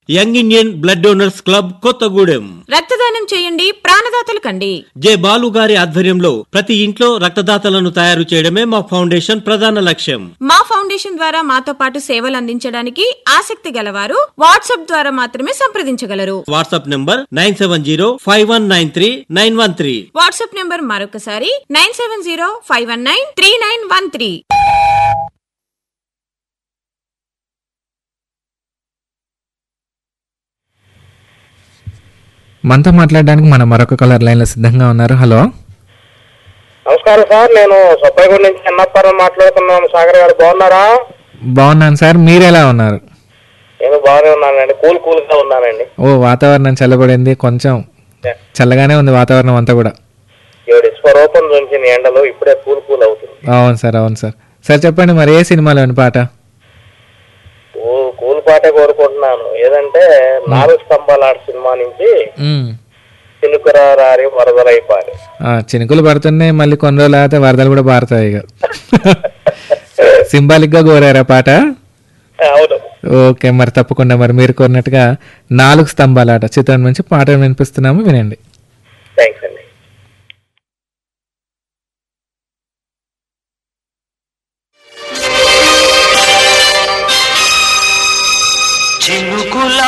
Young Indian blood donors club Kothagudem రక్తదానం చేయండి ప్రాణదాతలు కండి జె బాలు గారి ఆధ్వర్యంలో ప్రతి ఇంట్లో రక్తదాతలను తయారు చేయడమే మా ఫౌండేషన్ ప్రధాన లక్ష్యం మా ఫౌండేషన్ ద్వారా మాతో పాటు సేవలు అందించడానికి ఆసక్తి గలవారు వాట్సాప్ ద్వారా మాత్రమే సంప్రదించగలరు WhatsApp number nine seven zero five one nine three nine one three WhatsApp number మరొకసారి nine seven zero five one nine three nine one three మనతో మాట్లాడడానికి మన మరొక కలర్ లైన్లో సిద్ధంగా ఉన్నారు హలో నమస్కారం సార్ నేను సుబ్బయ్యగూడ నుంచి అన్నప్పారం మాట్లాడుతున్నాను సాగర్ గారు బాగున్నారా బాగున్నాను సార్ మీరు ఎలా ఉన్నారు నేను బాగానే ఉన్నానండి కూల్ కూల్ గా ఉన్నానండి ఓ వాతావరణం చల్లబడింది కొంచెం చల్లగానే ఉంది వాతావరణం అంతా కూడా ఏడు స్వరూపం నుంచి ఎండలో ఇప్పుడే కూల్ కూల్ అవుతుంది అవును సార్ అవును సార్ సార్ చెప్పండి మరి ఏ సినిమాలోని పాట కూ- కూల్ పాటే కోరుకుంటున్నాను ఏదంటే నాలుగు స్తంభాల ఆట సినిమా నుంచి మ్మ్. చినుకురా రారి వరదలైపాలి ఆ, చినుకులు పడుతున్నాయి మళ్ళీ కొన్ని రోజులు అయితే వరదలు కూడా పారుతాయి ఇక సింబాలిక్ గా కోరారా పాట అవును ఓకే మరి తప్పకుండా మరి మీరు కోరినట్టుగా నాలుగు స్తంభాల ఆట చిత్రం నుంచి పాట వినిపిస్తున్నాము వినండి థ్యాంక్స్ అండి